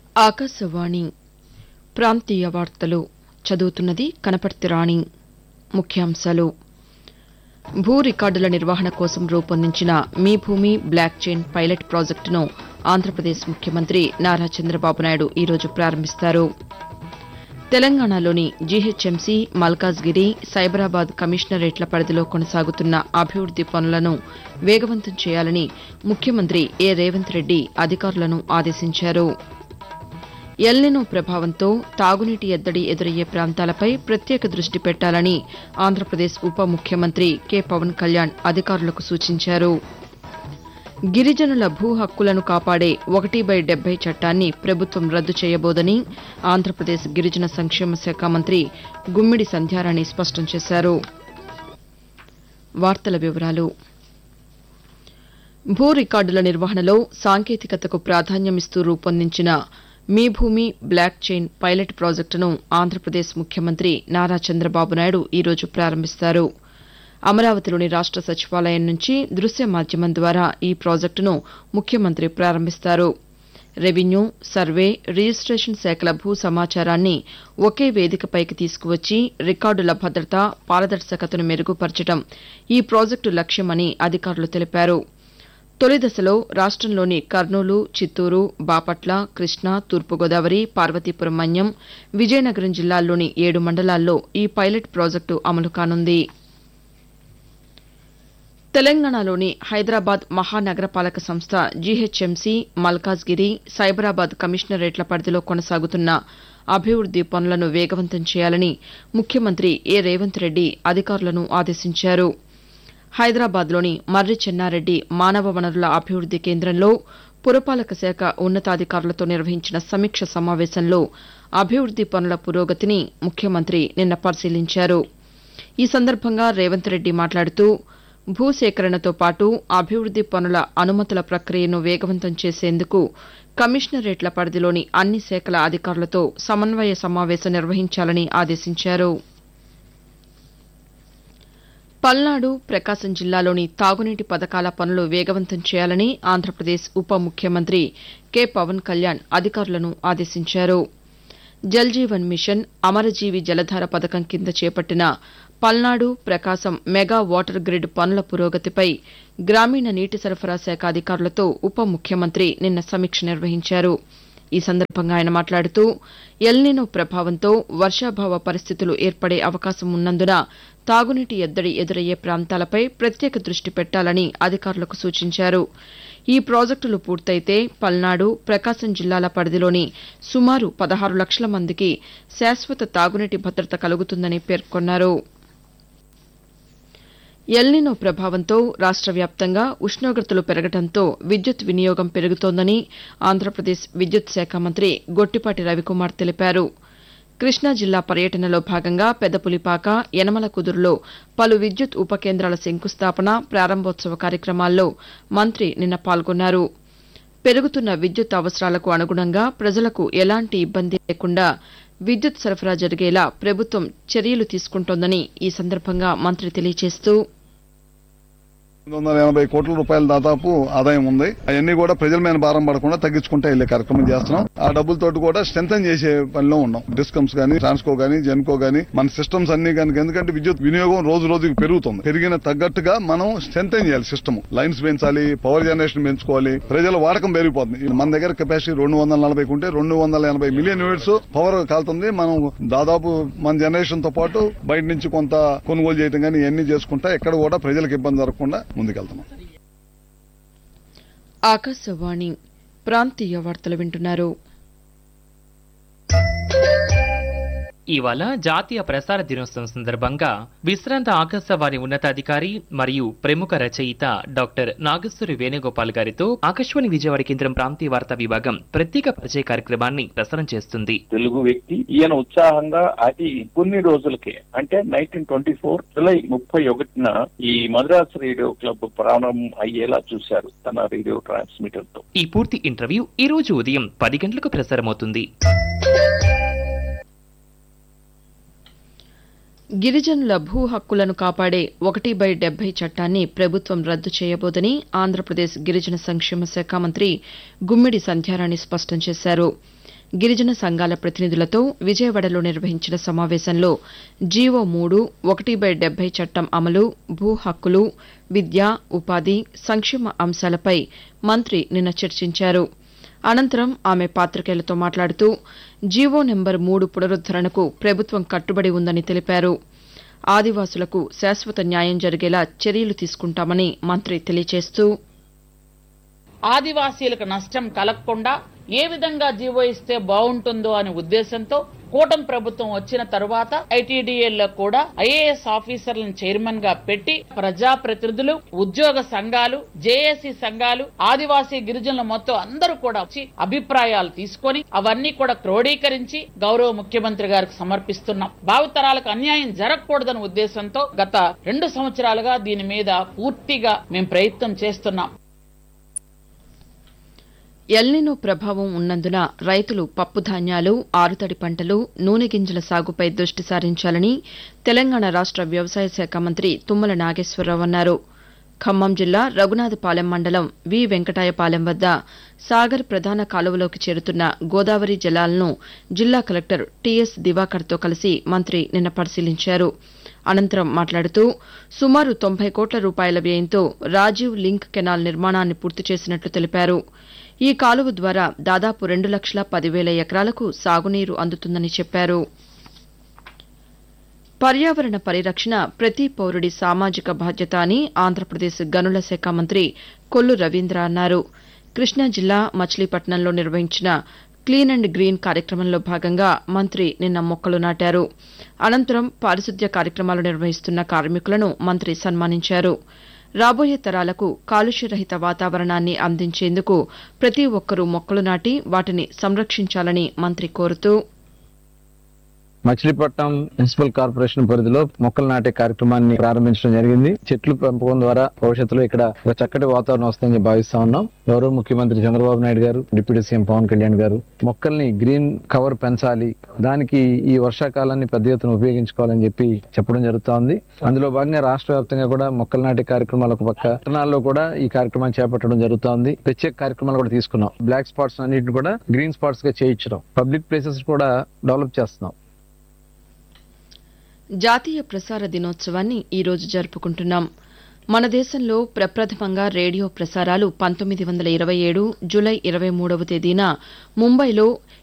ఆకాశవాణి ప్రాంతీయ వార్తలు చదువుతున్నది కనపర్తి రాణి ముఖ్యాంశాలు భూ రికార్డుల నిర్వహణ కోసం రూపొందించిన మీ భూమి బ్లాక్ చైన్ పైలట్ ప్రాజెక్టును ఆంధ్రప్రదేశ్ ముఖ్యమంత్రి నారా చంద్రబాబు నాయుడు ఈరోజు ప్రారంభిస్తారు తెలంగాణలోని జీహెచ్ఎంసీ మల్కాజ్గిరి సైబరాబాద్ కమిషనరేట్ల పరిధిలో కొనసాగుతున్న అభివృద్ది పనులను వేగవంతం చేయాలని ముఖ్యమంత్రి ఏ రేవంత్ రెడ్డి అధికారులను ఆదేశించారు ఎల్నినో ప్రభావంతో తాగునీటి ఎద్దడి ఎదురయ్యే ప్రాంతాలపై ప్రత్యేక దృష్టి పెట్టాలని ఆంధ్రప్రదేశ్ ఉప ముఖ్యమంత్రి కె పవన్ కళ్యాణ్ అధికారులకు సూచించారు గిరిజనుల భూ హక్కులను కాపాడే ఒకటి బై డెబ్బై చట్టాన్ని ప్రభుత్వం రద్దు చేయబోదని ఆంధ్రప్రదేశ్ గిరిజన సంక్షేమ శాఖ మంత్రి గుమ్మిడి సంధ్యారాణి స్పష్టం చేశారు వార్తల వివరాలు భూ రికార్డుల నిర్వహణలో సాంకేతికతకు ప్రాధాన్యమిస్తూ రూపొందించిన మీ భూమి బ్లాక్ చైన్ పైలట్ ప్రాజెక్టును ఆంధ్రప్రదేశ్ ముఖ్యమంత్రి నారా చంద్రబాబు నాయుడు ఈరోజు ప్రారంభిస్తారు అమరావతిలోని రాష్ట సచివాలయం నుంచి దృశ్య మాధ్యమం ద్వారా ఈ ప్రాజెక్టును ముఖ్యమంత్రి ప్రారంభిస్తారు రెవెన్యూ సర్వే రిజిస్టేషన్ శాఖల భూ సమాచారాన్ని ఒకే వేదికపైకి తీసుకువచ్చి రికార్డుల భద్రత పారదర్శకతను మెరుగుపరచడం ఈ ప్రాజెక్టు లక్ష్యమని అధికారులు తెలిపారు తొలి దశలో రాష్టంలోని కర్నూలు చిత్తూరు బాపట్ల కృష్ణా తూర్పుగోదావరి పార్వతీపురం మన్యం విజయనగరం జిల్లాల్లోని ఏడు మండలాల్లో ఈ పైలట్ ప్రాజెక్టు అమలు కానుంది తెలంగాణలోని హైదరాబాద్ మహానగరపాలక సంస్థ జీహెచ్ఎంసీ మల్కాజ్గిరి సైబరాబాద్ కమిషనరేట్ల పరిధిలో కొనసాగుతున్న అభివృద్ది పనులను వేగవంతం చేయాలని ముఖ్యమంత్రి ఏ రేవంత్ రెడ్డి అధికారులను ఆదేశించారు హైదరాబాద్లోని మర్రి చెన్నారెడ్డి మానవ వనరుల అభివృద్ది కేంద్రంలో పురపాలక శాఖ ఉన్నతాధికారులతో నిర్వహించిన సమీక్ష సమావేశంలో అభివృద్ది పనుల పురోగతిని ముఖ్యమంత్రి నిన్న పరిశీలించారు ఈ సందర్భంగా రేవంత్ రెడ్డి మాట్లాడుతూ భూసేకరణతో పాటు అభివృద్ది పనుల అనుమతుల ప్రక్రియను వేగవంతం చేసేందుకు కమిషనరేట్ల పరిధిలోని అన్ని శాఖల అధికారులతో సమన్వయ సమావేశం నిర్వహించాలని ఆదేశించారు పల్నాడు ప్రకాశం జిల్లాలోని తాగునీటి పథకాల పనులు వేగవంతం చేయాలని ఆంధ్రప్రదేశ్ ఉప ముఖ్యమంత్రి కె పవన్ కళ్యాణ్ అధికారులను ఆదేశించారు జల్ జీవన్ మిషన్ అమరజీవి జలధార పథకం కింద చేపట్టిన Palnadu Prakasam mega water grid పనుల పురోగతిపై గ్రామీణ నీటి సరఫరా శాఖ అధికారులతో ఉప ముఖ్యమంత్రి నిన్న సమీక్ష నిర్వహించారు ఈ సందర్భంగా ఆయన మాట్లాడుతూ ఎల్నినో ప్రభావంతో వర్షాభావ పరిస్థితులు ఏర్పడే అవకాశం ఉన్నందున తాగునీటి ఎద్దడి ఎదురయ్యే ప్రాంతాలపై ప్రత్యేక దృష్టి పెట్టాలని అధికారులకు సూచించారు ఈ ప్రాజెక్టులు పూర్తయితే పల్నాడు ప్రకాశం జిల్లాల పరిధిలోని సుమారు పదహారు లక్షల మందికి శాశ్వత తాగునీటి భద్రత కలుగుతుందని పేర్కొన్నారు ఎల్నినో ప్రభావంతో రాష్ట వ్యాప్తంగా ఉష్ణోగ్రతలు పెరగడంతో విద్యుత్ వినియోగం పెరుగుతోందని ఆంధ్రప్రదేశ్ విద్యుత్ శాఖ మంత్రి గొట్టిపాటి రవికుమార్ తెలిపారు కృష్ణా జిల్లా పర్యటనలో భాగంగా పెదపులిపాక యనమల కుదురులో పలు విద్యుత్ ఉప కేంద్రాల శంకుస్థాపన ప్రారంభోత్సవ కార్యక్రమాల్లో మంత్రి నిన్న పాల్గొన్నారు పెరుగుతున్న విద్యుత్ అవసరాలకు అనుగుణంగా ప్రజలకు ఎలాంటి ఇబ్బంది లేకుండా విద్యుత్ సరఫరా జరిగేలా ప్రభుత్వం చర్యలు తీసుకుంటోందని ఈ సందర్భంగా మంత్రి తెలియజేస్తూ ఎనిమిది వందల ఎనభై కోట్ల రూపాయల దాదాపు ఆదాయం ఉంది అవన్నీ కూడా ప్రజల మీద భారం పడకుండా తగ్గించుకుంటే వెళ్లే కార్యక్రమం చేస్తున్నాం ఆ డబ్బులతోటి కూడా స్ట్రెంథన్ చేసే పనిలో ఉన్నాం డిస్కమ్స్ గానీ ట్రాన్స్కో గానీ జెన్కో గానీ మన సిస్టమ్స్ అన్ని కనుక ఎందుకంటే విద్యుత్ వినియోగం రోజు రోజుకి పెరుగుతుంది పెరిగిన తగ్గట్టుగా మనం స్ట్రెంథన్ చేయాలి సిస్టమ్ లైన్స్ పెంచాలి పవర్ జనరేషన్ పెంచుకోవాలి ప్రజల వాడకం పెరిగిపోతుంది మన దగ్గర కెపాసిటీ రెండు వందల నలభై ఉంటే రెండు వందల ఎనభై మిలియన్ యూనిట్స్ పవర్ కాలుతుంది మనం దాదాపు మన జనరేషన్ తో పాటు బయట నుంచి కొంత కొనుగోలు చేయడం కానీ ఇవన్నీ చేసుకుంటా ఎక్కడ కూడా ప్రజలకు ఇబ్బంది జరగకుండా ముందుకెళ్తున్నాం ఆకాశవాణి ప్రాంతీయ వార్తలు వింటున్నారు ఇవాళ జాతీయ ప్రసార దినోత్సవం సందర్భంగా విశ్రాంత ఆకాశవాణి ఉన్నతాధికారి మరియు ప్రముఖ రచయిత డాక్టర్ నాగేశ్వరి వేణుగోపాల్ గారితో ఆకాశవాణి విజయవాడ కేంద్రం ప్రాంతీయ వార్తా విభాగం ప్రత్యేక పరిచయ కార్యక్రమాన్ని ప్రసారం చేస్తుంది తెలుగు వ్యక్తి ఈయన ఉత్సాహంగా అది కొన్ని రోజులకే అంటే నైన్టీన్ ట్వంటీ ఫోర్ జులై ముప్పై ఒకటిన ఈ మద్రాస్ రేడియో క్లబ్ ప్రారంభం అయ్యేలా చూశారు తన రేడియో ట్రాన్స్మిటర్ తో ఈ పూర్తి ఇంటర్వ్యూ ఈ రోజు ఉదయం పది గంటలకు ప్రసారమవుతుంది గిరిజనుల భూ హక్కులను కాపాడే ఒకటి బై డెబ్బై చట్టాన్ని ప్రభుత్వం రద్దు చేయబోదని ఆంధ్రప్రదేశ్ గిరిజన సంక్షేమ శాఖ మంత్రి గుమ్మిడి సంధ్యారాణి స్పష్టం చేశారు గిరిజన సంఘాల ప్రతినిధులతో విజయవాడలో నిర్వహించిన సమావేశంలో జీవో మూడు ఒకటి బై డెబ్బై చట్టం అమలు భూ హక్కులు విద్య ఉపాధి సంక్షేమ అంశాలపై మంత్రి నిన్న చర్చించారు అనంతరం ఆమె పాతికేయులతో మాట్లాడుతూ జీవో నెంబర్ మూడు పునరుద్దరణకు ప్రభుత్వం కట్టుబడి ఉందని తెలిపారు ఆదివాసులకు శాశ్వత న్యాయం జరిగేలా చర్యలు తీసుకుంటామని మంత్రి తెలియజేస్తూ ఆదివాసీలకు నష్టం కలగకుండా ఏ విధంగా జీవో ఇస్తే బాగుంటుందో అనే ఉద్దేశంతో కూటమి ప్రభుత్వం వచ్చిన తరువాత ఐటీడీఏల్లో కూడా ఐఏఎస్ ఆఫీసర్లను చైర్మన్ గా పెట్టి ప్రజా ప్రతినిధులు ఉద్యోగ సంఘాలు జేఏసీ సంఘాలు ఆదివాసీ గిరిజనులు మొత్తం అందరూ కూడా వచ్చి అభిప్రాయాలు తీసుకొని అవన్నీ కూడా క్రోడీకరించి గౌరవ ముఖ్యమంత్రి గారికి సమర్పిస్తున్నాం భావితరాలకు అన్యాయం జరగకూడదనే ఉద్దేశంతో గత రెండు సంవత్సరాలుగా దీని మీద పూర్తిగా మేము ప్రయత్నం చేస్తున్నాం ఎల్నినో ప్రభావం ఉన్నందున రైతులు పప్పుధాన్యాలు ఆరుతడి పంటలు నూనె గింజల సాగుపై దృష్టి సారించాలని తెలంగాణ రాష్ట వ్యవసాయ శాఖ మంత్రి తుమ్మల నాగేశ్వరరావు అన్నారు ఖమ్మం జిల్లా రఘునాథపాలెం మండలం వి వెంకటాయపాలెం వద్ద సాగర్ ప్రధాన కాలువలోకి చేరుతున్న గోదావరి జలాలను జిల్లా కలెక్టర్ టీఎస్ దివాకర్తో కలిసి మంత్రి నిన్న పరిశీలించారు అనంతరం మాట్లాడుతూ సుమారు తొంభై కోట్ల రూపాయల వ్యయంతో రాజీవ్ లింక్ కెనాల్ నిర్మాణాన్ని పూర్తి చేసినట్లు తెలిపారు ఈ కాలువ ద్వారా దాదాపు రెండు లక్షల పదివేల ఎకరాలకు సాగునీరు అందుతుందని చెప్పారు పర్యావరణ పరిరక్షణ ప్రతి పౌరుడి సామాజిక బాధ్యత అని ఆంధ్రప్రదేశ్ గనుల శాఖ మంత్రి కొల్లు రవీంద్ర అన్నారు కృష్ణా జిల్లా మచిలీపట్నంలో నిర్వహించిన క్లీన్ అండ్ గ్రీన్ కార్యక్రమంలో భాగంగా మంత్రి నిన్న మొక్కలు నాటారు అనంతరం పారిశుద్ధ్య కార్యక్రమాలు నిర్వహిస్తున్న కార్మికులను మంత్రి సన్మానించారు రాబోయే తరాలకు కాలుష్యరహిత వాతావరణాన్ని అందించేందుకు ప్రతి ఒక్కరూ మొక్కలు నాటి వాటిని సంరక్షించాలని మంత్రి కోరుతూ మచిలీపట్నం మున్సిపల్ కార్పొరేషన్ పరిధిలో మొక్కలు నాటే కార్యక్రమాన్ని ప్రారంభించడం జరిగింది చెట్లు పెంపకం ద్వారా భవిష్యత్తులో ఇక్కడ ఒక చక్కటి వాతావరణం వస్తుందని భావిస్తా ఉన్నాం గౌరవ ముఖ్యమంత్రి చంద్రబాబు నాయుడు గారు డిప్యూటీ సీఎం పవన్ కళ్యాణ్ గారు మొక్కల్ని గ్రీన్ కవర్ పెంచాలి దానికి ఈ వర్షాకాలాన్ని పెద్ద ఎత్తున ఉపయోగించుకోవాలని చెప్పి చెప్పడం జరుగుతోంది అందులో భాగంగా రాష్ట్ర వ్యాప్తంగా కూడా మొక్కలు నాటే కార్యక్రమాలు ఒక పక్క పట్టణాల్లో కూడా ఈ కార్యక్రమాన్ని చేపట్టడం జరుగుతోంది ప్రత్యేక కార్యక్రమాలు కూడా తీసుకున్నాం బ్లాక్ స్పాట్స్ అన్నిటిని కూడా గ్రీన్ స్పాట్స్ గా చేయించడం పబ్లిక్ ప్లేసెస్ కూడా డెవలప్ చేస్తున్నాం జాతీయ ప్రసార దినోత్సవాన్ని ఈ రోజు జరుపుకుంటున్నాం మన దేశంలో ప్రప్రథమంగా రేడియో ప్రసారాలు పంతొమ్మిది వందల ఇరవై ఏడు జులై ఇరవై మూడవ తేదీన ముంబైలో